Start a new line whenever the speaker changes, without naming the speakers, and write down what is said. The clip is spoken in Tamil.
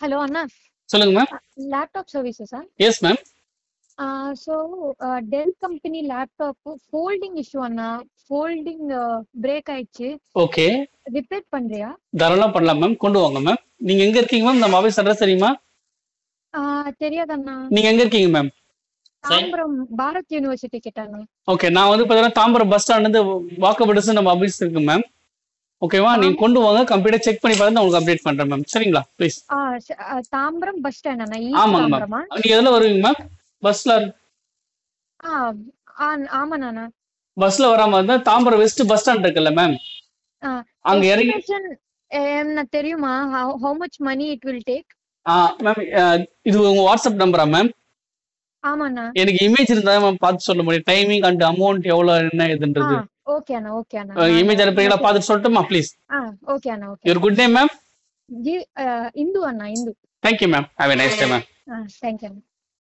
ஹலோ அண்ணா
சொல்லுங்க மேம்
லேப்டாப் சர்வீசஸா
yes ma'am
so Dell company laptop folding issue அண்ணா ஃபோல்டிங் பிரேக் ஆயிடுச்சு
ஓகே
ரிப்பேர் பண்றியா
தாராளம் பண்ணலாம் மேம் கொண்டு வாங்க மேம் நீங்க எங்க இருக்கீங்க மேம் நம்ம ஆஃபீஸ் அட்ரஸ் தெரியுமா
ஆஹ் தெரியாதண்ணா
நீங்க எங்க இருக்கீங்க மேம்
தாம்பரம் பாரத் யூனிவர்சிட்டி கிட்டாண்ணா
ஓகே நான் வந்து பார்த்தீங்கன்னா தாம்பரம் பஸ் ஸ்டாண்ட் இருந்து வாக்கபிள்ஸ் நம்ம ஆஃபீஸ் இருக்கு மேம் ஓகேவா நீங்க கொண்டு வாங்க கம்ப்யூட்டர் செக் பண்ணி பார்த்து நான் உங்களுக்கு அப்டேட் பண்றேன் மேம் சரிங்களா ப்ளீஸ்
ஆ ச- ஆ, தாம்பரம் பஸ் ஸ்டாண்ட் அண்ணா ஈஸ்ட்
ஆமாங்க மேம்
தாம்பரமா
நீங்க எதுல வருவீங்க மேம் பஸ்ல
ஆ ஆ ஆமாண்ணா
பஸ்ல வராம இருந்தா தாம்பரம் வெஸ்ட் பஸ் ஸ்டாண்ட் இருக்குல்ல மேம் அங்க இறங்கி
என்ன தெரியுமா ஹவு மச் மணி இட் வில் டேக்
மேம் இது உங்க வாட்ஸ்அப் நம்பரா மேம்
ஆமாண்ணா
எனக்கு இமேஜ் இருந்தா மேம் பார்த்து சொல்ல முடியும் டைமிங் அண்ட் அமௌண்ட் எவ்வளவு என்ன
ஆ
இதுன்றது
ஓகே அண்ணா ஓகே அண்ணா
இமேஜ் அனுப்புறீங்களா பார்த்துட்டு சொல்லட்டுமா ப்ளீஸ்
ஆ ஓகே அண்ணா okay
your good day ma'am
ஜி இந்து அண்ணா இந்து
thank you ma'am have a nice day ma'am
ஆ தேங்க்யூ அண்ணா